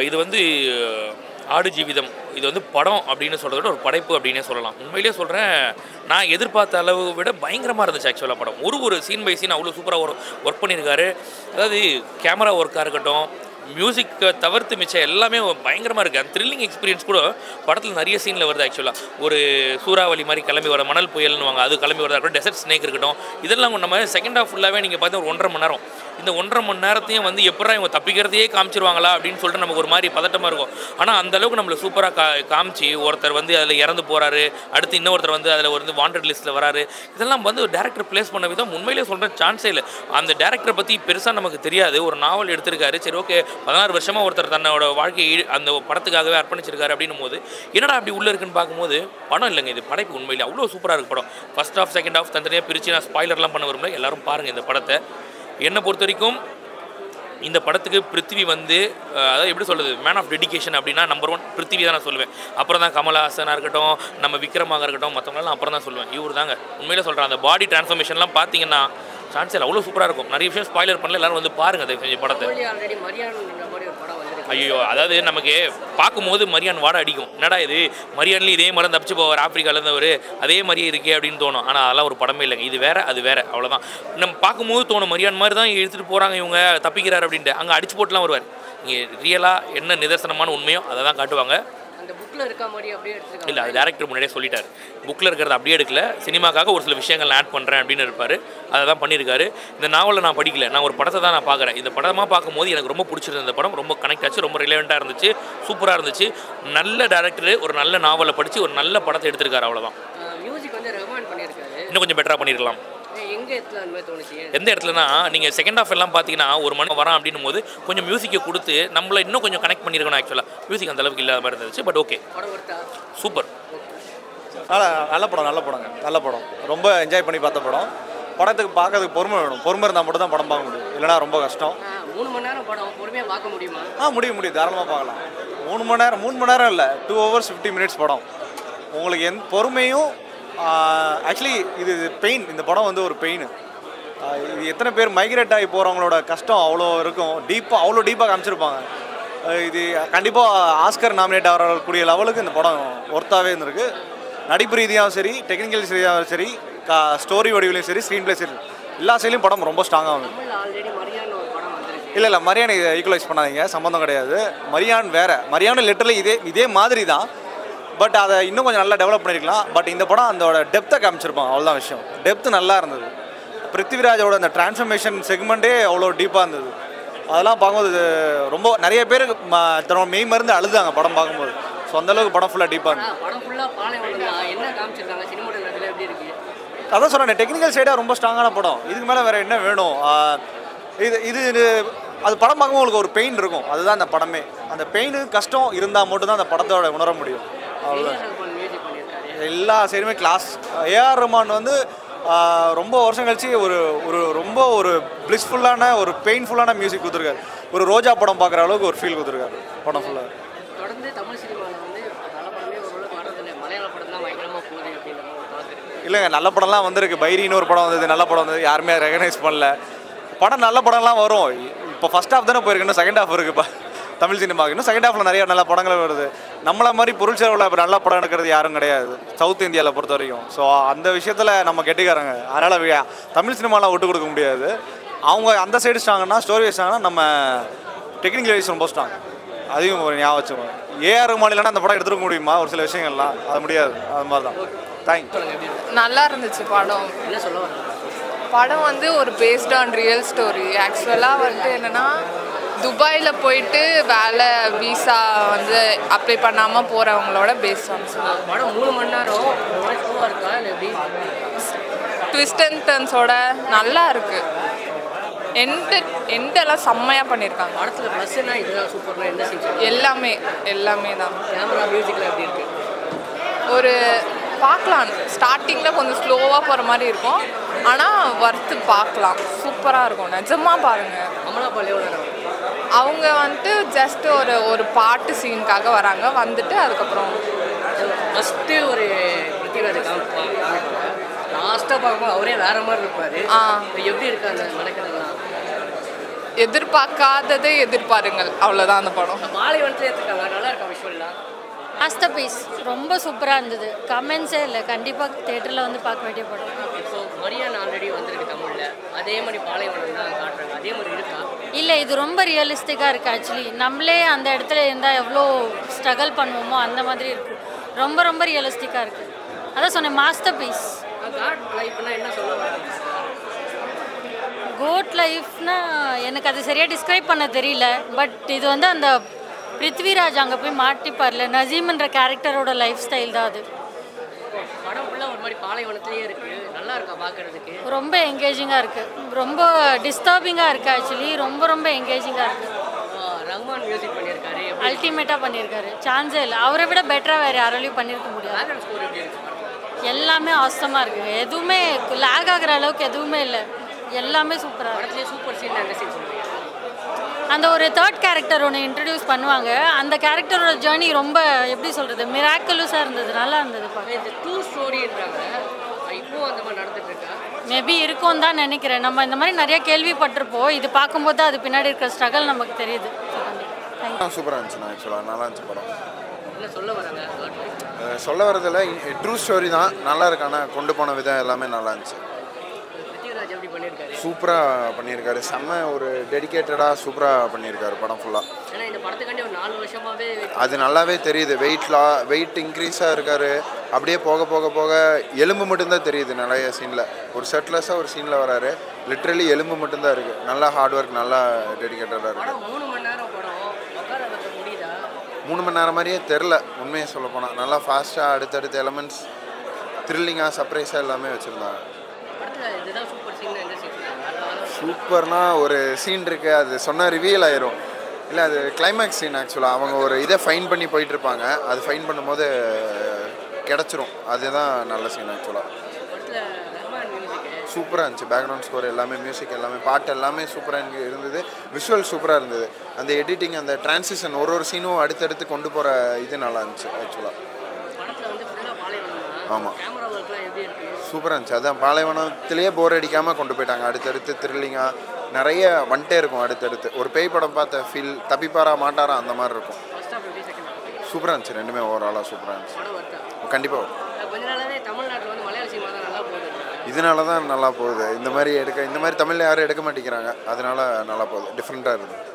இது வந்து ஆடு ஜீவிதம் இது வந்து படம் அப்படின்னு சொல்கிறத விட ஒரு படைப்பு அப்படின்னே சொல்லலாம் உண்மையிலேயே சொல்கிறேன் நான் எதிர்பார்த்த அளவு விட பயங்கரமாக இருந்துச்சு ஆக்சுவலாக படம் ஒரு ஒரு சீன் பை சீன் அவ்வளோ சூப்பராக ஒரு ஒர்க் பண்ணியிருக்காரு அதாவது கேமரா ஒர்க்காக இருக்கட்டும் மியூசிக்கை தவிர்த்து மிச்சம் எல்லாமே பயங்கரமாக இருக்குது அந்த த்ரில்லிங் எக்ஸ்பீரியன்ஸ் கூட படத்தில் நிறைய சீனில் வருது ஆக்சுவலாக ஒரு சூறாவளி மாதிரி கிளம்பி வர மணல் புயல்னுவாங்க அது கிளம்பி வரதா இருக்கட்டும் டெசர்ட் ஸ்னேக் இருக்கட்டும் இதெல்லாம் நம்ம செகண்ட் ஹாஃப் ஃபுல்லாகவே நீங்கள் பார்த்து ஒரு ஒன்றரை மணி நேரம் இந்த ஒன்றரை மணி நேரத்தையும் வந்து எப்படா இவங்க தப்பிக்கிறதையே காமிச்சிருவாங்களா அப்படின்னு சொல்லிட்டு நமக்கு ஒரு மாதிரி பதட்டமாக இருக்கும் ஆனால் அந்த அளவுக்கு நம்மளை சூப்பராக கா காமிச்சு ஒருத்தர் வந்து அதில் இறந்து போகிறாரு அடுத்து இன்னொருத்தர் வந்து அதில் வந்து வாண்டட் லிஸ்ட்டில் வராரு இதெல்லாம் வந்து டேரக்டர் ப்ளேஸ் பண்ண விதம் உண்மையிலேயே சொல்கிற சான்ஸே இல்லை அந்த டேரக்டரை பற்றி பெருசாக நமக்கு தெரியாது ஒரு நாவல் எடுத்திருக்காரு சரி ஓகே பதினாறு வருஷமாக ஒருத்தர் தன்னோட வாழ்க்கையை ஈடு- அந்த படத்துக்காகவே அர்ப்பணிச்சிருக்காரு அப்படின்னும் போது என்னடா அப்படி உள்ளே இருக்குன்னு பார்க்கும்போது படம் இல்லைங்க இது படைப்பு உண்மையிலே அவ்வளோ சூப்பராக இருக்கு படம் ஃபர்ஸ்ட் ஹாஃப் செகண்ட் ஹாஃப் தனித்தனியாக பிரித்து நான் ஸ்பாய்லர்லாம் பண்ண விரும்பல எல்லாரும் பாருங்கள் இந்த படத்தை என்னை பொறுத்த வரைக்கும் இந்த படத்துக்கு பிருத்திவி வந்து அஹ், அதாவது எப்படி சொல்கிறது மேன் ஆஃப் டெடிகேஷன் அப்படின்னா நம்பர் ஒன் பிருத்திவி தான் நான் சொல்லுவேன் அப்புறம் தான் கமலஹாசனாக இருக்கட்டும் நம்ம விக்ரமாக இருக்கட்டும் மற்றவங்களாம் அப்புறம் தான் சொல்லுவேன் இவர் தாங்க உண்மையிலே சொல்கிறேன் அந்த பாடி டிரான்ஸ்ஃபர்மேஷன்லாம் பார்த்தீங்கன்னா சான்ஸ் அவ்வளோ சூப்பராக இருக்கும் நிறைய விஷயம் ஸ்பாய்லர் பண்ணல எல்லாரும் வந்து பாருங்கள் தயவு செஞ்சு படத்தை ஆல்ரெடி மரியாதைன்ற மாதிரி ஒரு படம் வந்திருக்கு ஐயோ அதாவது நமக்கு பார்க்கும்போது மரியான் வாடை அடிக்கும் என்னடா இது மரியான்லேயும் இதே மாதிரி தப்பிச்சு போவார் ஆப்பிரிக்காலேருந்து அவர் அதே மாதிரியே இருக்கே அப்படின்னு தோணும் ஆனால் அதெல்லாம் ஒரு படமே இல்லைங்க இது வேற அது வேற அவ்வளோதான் நம்ம பார்க்கும்போது தோணும் மரியான் மாதிரி தான் எடுத்துகிட்டு போகிறாங்க இவங்க தப்பிக்கிறார் அப்படின்ட்டு அங்கே அடிச்சு போட்டுலாம் வருவார் இங்கே ரியலாக என்ன நிதர்சனமான உண்மையோ அதை தான் காட்டுவாங்க அந்த புக்கில் இருக்க மாதிரி அப்படியே எடுத்துருக்காங்க இல்லை அது டேரக்டர் முன்னாடியே சொல்லிட்டார் புக்கில் இருக்கிறத அப்படியே எடுக்கல சினிமாக்காக ஒரு சில விஷயங்கள் ஆட் பண்ணுறேன் அப்படின்னு இருப்பார் அதை தான் பண்ணியிருக்காரு இந்த நாவலை நான் படிக்கல நான் ஒரு படத்தை தான் நான் பார்க்குறேன் இந்த படமாக பார்க்கும்போது எனக்கு ரொம்ப பிடிச்சிருந்த இந்த படம் ரொம்ப கனெக்ட் ஆச்சு ரொம்ப ரிலேவெண்ட்டாக இருந்துச்சு சூப்பராக இருந்துச்சு நல்ல டேரக்டர் ஒரு நல்ல நாவலை படித்து ஒரு நல்ல படத்தை எடுத்திருக்காரு அவ்வளோதான் மியூசிக் வந்து ரெகமெண்ட் பண்ணியிருக்காரு இன்னும் கொஞ்சம் பெட்டராக பண்ணியிருக்கலாம் எங்கே இடத்துல அந்த மாதிரி தோணுச்சு எந்த இடத்துலனா நீங்கள் செகண்ட் ஹாஃப் எல்லாம் பார்த்தீங்கன்னா ஒரு மணி வரான் அப்படின்னும் போது கொஞ்சம் மியூசிக்கை கொடுத்து நம்மளை இன்னும் கொஞ்சம் கனெக்ட் பண்ணியிருக்கணும் ஆக்சுவலாக மியூசிக் அந்த அளவுக்கு இல்லாத மாதிரி இருந்துச்சு பட் ஓகே படம் கொடுத்தா சூப்பர் நல்ல நல்ல படம் நல்ல படங்க நல்ல படம் ரொம்ப என்ஜாய் பண்ணி பார்த்த படம் படத்துக்கு பார்க்கறதுக்கு பொறுமை வேணும் பொறுமை இருந்தால் மட்டும் தான் படம் பார்க்க முடியும் இல்லைனா ரொம்ப கஷ்டம் மூணு மணி நேரம் படம் பொறுமையாக பார்க்க முடியுமா ஆ முடியும் முடியும் தாராளமாக பார்க்கலாம் மூணு மணி நேரம் மூணு மணி நேரம் இல்லை டூ ஹவர்ஸ் ஃபிஃப்டி மினிட்ஸ் படம் உங்களுக்கு எந்த பொறுமையும் ஆக்சுவலி இது பெயின் இந்த படம் வந்து ஒரு பெயின் இது எத்தனை பேர் மைக்ரேட் ஆகி போகிறவங்களோட கஷ்டம் அவ்வளோ இருக்கும் டீப்பாக அவ்வளோ டீப்பாக காமிச்சிருப்பாங்க ஆஹ் இது கண்டிப்பாக ஆஸ்கர் நாமினேட் ஆகக்கூடிய லெவலுக்கு இந்த படம் ஒர்த்தாகவே இருந்திருக்கு நடிப்பு ரீதியாகவும் சரி டெக்னிக்கல் ரீதியாகவும் சரி கா ஸ்டோரி வடிவிலையும் சரி ஸ்க்ரீன் பிளே சரி எல்லா சைட்லையும் படம் ரொம்ப ஸ்ட்ராங்காக வந்து தமிழ் ஆல்ரெடி மரியாதை ஒரு படம் வந்திருக்கு இல்லை இல்லை மரியாதை ஈக்குவலைஸ் பண்ணாதீங்க சம்மந்தம் கிடையாது மரியான் வேற மரியாதை லிட்டரலி இதே இதே மாதிரி தான் பட் அதை இன்னும் கொஞ்சம் நல்லா டெவலப் பண்ணிருக்கலாம் பட் இந்த படம் அதோட டெப்த்தை காமிச்சிருப்பாங்க அவ்வளோதான் விஷயம் டெப்த் நல்லா இருந்தது பிருத்திவிராஜோட அந்த டிரான்ஸ்ஃபர்மேஷன் செக்மெண்ட்டே அவ்வளோ டீப்பாக இருந்தது அதெல்லாம் பார்க்கும்போது இது ரொம்ப நிறைய பேர் ம- தன்னோட மெய் மருந்து அழுதாங்க படம் பார்க்கும்போது ஸோ அந்தளவுக்கு படம் ஃபுல்லாக டீப்பாக இருந்தது ஆ, படம் ஃபுல்லாக பாலைவனம் தான் என்ன காமிச்சிருக்காங்க சினிமாட்டோகிராஃபியில் எப்படி இருக்கு அதான் சொல்கிறேன் டெக்னிக்கல் சைடாக ரொம்ப ஸ்ட்ராங்கான படம் இதுக்கு மேலே வேறு என்ன வேணும் ஆஹ் இது இது இது அது படம் பார்க்கும்போது உங்களுக்கு ஒரு பெயின் இருக்கும் அதுதான் அந்த படமே அந்த பெயின் கஷ்டம் இருந்தால் மட்டும்தான் அந்த படத்தோட உணர முடியும் அவ்வளோதான் மியூசிக் பண்ணியிருக்காரு எல்லா சைடுமே கிளாஸ் ஏஆர் ரஹ்மான் வந்து ஆஹ் ரொம்ப வருஷம் கழிச்சு ஒரு ஒரு ரொம்ப ஒரு பிளிஸ்ஃபுல்லான ஒரு பெயின்ஃபுல்லான மியூசிக் கொடுத்துருக்காரு ஒரு ரோஜா படம் பார்க்குற அளவுக்கு ஒரு ஃபீல் கொடுத்துருக்காரு படம் ஃபுல்லாக தொடர்ந்து தமிழ் சினிமாவில் வந்து நல்ல படமே ஓரளவுக்கு வர்றதில்லை மலையாள படம் தான் பயங்கரமாக போகுது அப்படின்ற மாதிரி ஒரு தாக்கம் இருக்கு இல்லைங்க நல்ல படம்லாம் வந்திருக்கு பைரின்னு ஒரு படம் வந்தது நல்ல படம் வந்தது யாருமே ரெகனைஸ் பண்ணல படம் நல்ல படம்லாம் வரும் இப்போ ஃபர்ஸ்ட் ஹாஃப் தானே போயிருக்கு இன்னும் செகண்ட் ஹாஃப் இருக்குப்பா தமிழ் சினிமாவுக்கு இன்னும் செகண்ட் ஹாஃபில் நிறைய நல்ல படங்கள் வருது நம்மள மாதிரி பொருள் செலவில் இப்போ நல்ல படம் எடுக்கிறது யாரும் கிடையாது சவுத் இந்தியாவில் பொறுத்த வரைக்கும் ஸோ அந்த விஷயத்தில் நம்ம கெட்டிக்காரங்க அதனால் தமிழ் சினிமாலாம் விட்டு கொடுக்க முடியாது அவங்க அந்த சைடு ஸ்ட்ராங்கன்னா ஸ்டோரி வச்சாங்கன்னா நம்ம டெக்னிக்கல் வைஸ் ரொம்ப ஸ்ட்ராங் அதையும் ஒரு ஞாபகம் வச்சுக்கோங்க ஏஆர் ரஹ்மான் இல்லைன்னா அந்த படம் எடுத்துருக்க முடியுமா ஒரு சில விஷயங்கள்லாம் அது முடியாது அது மாதிரி தான் தேங்க்யூ நல்லா இருந்துச்சு படம் என்ன சொல்ல வராங்க படம் வந்து ஒரு பேஸ்ட் ஆன் ரியல் ஸ்டோரி ஆக்சுவலாக வந்துட்டு என்னென்னா துபாயில் போயிட்டு வேலை விசா வந்து அப்ளை பண்ணாமல் போகிறவங்களோட பேஸ்ட் ஆன் படம் மூணு மணி நேரம் ஸ்லோவாக இருக்கா இல்லை எப்படி ட்விஸ்ட் அண்ட் டர்ன்ஸோட நல்லா இருக்கு எந்த எண்டெல்லாம் செம்மையாக பண்ணியிருக்காங்க படத்தில் ப்ளஸ்னா இதுதான் சூப்பர்னா என்ன சீன் எல்லாமே எல்லாமே தான் கேமரா மியூசிக்கில் எப்படி இருக்கு ஒரு பார்க்கலாம் ஸ்டார்டிங்கில் கொஞ்சம் ஸ்லோவாக போகிற மாதிரி இருக்கும் ஆனால் ஒர்த்து பார்க்கலாம் சூப்பராக இருக்கும் நிஜமாக பாருங்கள் அமலா பால் எவ்வளோ நேரம் அவங்க வந்துட்டு ஜஸ்ட் ஒரு ஒரு பாட்டு சீனுக்காக வராங்க வந்துட்டு அதுக்கப்புறம் ஃபஸ்ட்டு ஒரு பிருத்திவிராஜ் காமிப்பாங்க லாஸ்ட்டாக பார்க்கும்போது அவரே வேற மாதிரி இருப்பாரு ஆ. இப்ப எப்படி இருக்கு அந்த நடக்கிறதெல்லாம் எதிர்பார்க்காததை எதிர்பாருங்கள் அவ்வளோதான் அந்த படம் பாலைவனத்தில் எடுத்துருக்காங்க நல்லா இருக்கா விஷுவல்லாம் மாஸ்டர் பீஸ் ரொம்ப சூப்பராக இருந்தது கமெண்ட்ஸே இல்லை கண்டிப்பாக தேட்டரில் வந்து பார்க்க வேண்டிய படம் இப்போ மரியான் ஆல்ரெடி வந்திருக்கு தமிழில் அதே மாதிரி பாலைவனம் தான் காட்டுறாங்க அதே மாதிரி இருக்கா இல்லை இது ரொம்ப ரியலிஸ்டிக்காக இருக்குது ஆக்சுவலி நம்மளே அந்த இடத்துல இருந்தால் எவ்வளோ ஸ்ட்ரகிள் பண்ணுவோமோ அந்த மாதிரி இருக்குது ரொம்ப ரொம்ப ரியலிஸ்டிக்காக இருக்குது அதான் சொன்னேன் மாஸ்டர் பீஸ் காட் லைஃப்னா என்ன சொல்ல வராங்க கோட் லைஃப்னா எனக்கு அது சரியாக டிஸ்கிரைப் பண்ண தெரியல பட் இது வந்து அந்த பிருத்விராஜ் அங்கே போய் மாட்டிப்பார்ல நசீம்ன்ற கேரக்டரோட லைஃப் ஸ்டைல் தான் அது படம் ஃபுல்லாக ஒரு மாதிரி பாலைவனத்திலேயே இருக்கு நல்லா இருக்கா பார்க்கறதுக்கு ரொம்ப என்கேஜிங்காக இருக்குது ரொம்ப டிஸ்டர்பிங்காக இருக்குது ஆக்சுவலி ரொம்ப ரொம்ப என்கேஜிங்காக இருக்குது ஆ, ரஹ்மான் மியூசிக் பண்ணியிருக்காரு எப்படி அல்டிமேட்டாக பண்ணியிருக்காரு சான்ஸே இல்லை அவரை விட பெட்டராக வேறு யாராலையும் பண்ணியிருக்க முடியாது பேக்ரவுண்ட் ஸ்கோர் எப்படி இருக்கு எல்லாமே அவசமாக இருக்குது எதுவுமே லேக் ஆகுற அளவுக்கு எதுவுமே இல்லை எல்லாமே சூப்பராக இருக்கு படத்துலேயே சூப்பர் சீன் என்ன சீன் சொல்லுவீங்க அந்த ஒரு தேர்ட் கேரக்டர் ஒன்று இன்ட்ரடியூஸ் பண்ணுவாங்க அந்த கேரக்டரோட ஜேர்னி ரொம்ப எப்படி சொல்கிறது மிராக்குலஸாக இருந்தது நல்லா இருந்தது பார்க்க இந்த டூ ஸ்டோரின்றாங்க இப்போவும் அந்த மாதிரி நடந்துட்டு இருக்கா மேபி இருக்கும் தான் நினைக்கிறேன் நம்ம இந்த மாதிரி நிறைய கேள்விப்பட்டிருப்போம் இது பார்க்கும்போது தான் அது பின்னாடி இருக்கிற ஸ்ட்ரகல் நமக்கு தெரியுது தேங்க்யூ சூப்பராக இருந்துச்சுண்ணா ஆக்சுவலாக நல்லா இருந்துச்சு படம் என்ன சொல்ல வராங்க God life? அஹ் சொல்ல வரதில்ல ட்ரூ ஸ்டோரி தான் நல்லா இருக்கு ஆனால் கொண்டு போன விதம் எல்லாமே நல்லா இருந்துச்சு பிருத்திவிராஜ் எப்படி பண்ணியிருக்காரு சூப்பராக பண்ணியிருக்காரு செம்ம ஒரு டெடிகேட்டடாக சூப்பராக பண்ணியிருக்காரு படம் ஃபுல்லாக ஏன்னா இந்த படத்துக்காண்டி ஒரு நாலு வருஷமாவே அது நல்லாவே தெரியுது வெயிட்லா வெயிட் இன்க்ரீஸாக இருக்காரு அப்படியே போக போக போக எலும்பு மட்டும்தான் தெரியுது நிறைய சீனில் ஒரு செட்லெஸ்ஸாக ஒரு சீனில் வராரு லிட்ரலி எலும்பு மட்டும்தான் இருக்குது நல்லா ஹார்ட் ஒர்க் நல்லா டெடிகேட்டடாக இருக்குது படம் மூணு மணி நேரம் படம் உட்கார வைக்க முடியுதா மூணு மணி நேரம் மாதிரியே தெரில உண்மையை சொல்ல போனால் நல்லா ஃபாஸ்ட்டாக அடுத்தடுத்த எலமெண்ட்ஸ் த்ரில்லிங்காக சர்ப்ரைஸாக எல்லாமே வச்சுருந்தாங்க படத்தில் இதுதான் சூப்பர் சீன் என்ன சீன் சொல்லுவாங்க சூப்பர்னா ஒரு சீன் இருக்குது அது சொன்னால் ரிவீல் ஆயிரும் இல்லை அது கிளைமேக்ஸ் சீன் ஆக்சுவலாக அவங்க ஒரு இதை ஃபைன் பண்ணி போயிட்டு இருப்பாங்க அது ஃபைன் பண்ணும்போது கிடச்சிரும் அதுதான் நல்ல சீன் ஆக்சுவலாக படத்தில் ரஹ்மான் மியூசிக்கு சூப்பராக இருந்துச்சு பேக்ரவுண்ட் ஸ்கோர் எல்லாமே மியூசிக் எல்லாமே பாட்டு எல்லாமே சூப்பராக இருந்தது விஷுவல் சூப்பராக இருந்தது அந்த எடிட்டிங் அந்த டிரான்சிஷன் ஒரு ஒரு சீனும் அடுத்தடுத்து கொண்டு போகிற இது நல்லா இருந்துச்சு ஆக்சுவலாக படத்தில் வந்து ஃபுல்லாக பாலைவனம் ஆமாம் கேமரா ஒர்க்லாம் எப்படி இருக்கு சூப்பராக இருந்துச்சு அதான் பாலைவனத்திலேயே போர் அடிக்காமல் கொண்டு போயிட்டாங்க அடுத்தடுத்து த்ரில்லிங்காக நிறைய வந்துட்டே இருக்கும் அடுத்தடுத்து ஒரு பேய் படம் பார்த்த ஃபீல் தப்பிப்பாரா மாட்டாரா அந்த மாதிரி இருக்கும் ஃபர்ஸ்ட் ஆஃப் எப்படி செகண்ட் ஆஃப் சூப்பராக இருந்துச்சு ரெண்டுமே ஓவராலாக சூப்பராக இருந்துச்சு படம் ஒர்க்கா கண்டிப்பாக வரும் கொஞ்ச நாளாவே தமிழ்நாட்டில் வந்து மலையாள சினிமா தான் நல்லா போகுது இதனால தான் நல்லா போகுது இந்த மாதிரி எடுக்க இந்த மாதிரி தமிழில் யாரும் எடுக்க மாட்டேங்கிறாங்க அதனால நல்லா போகுது டிஃப்ரெண்ட்டாக இருக்குது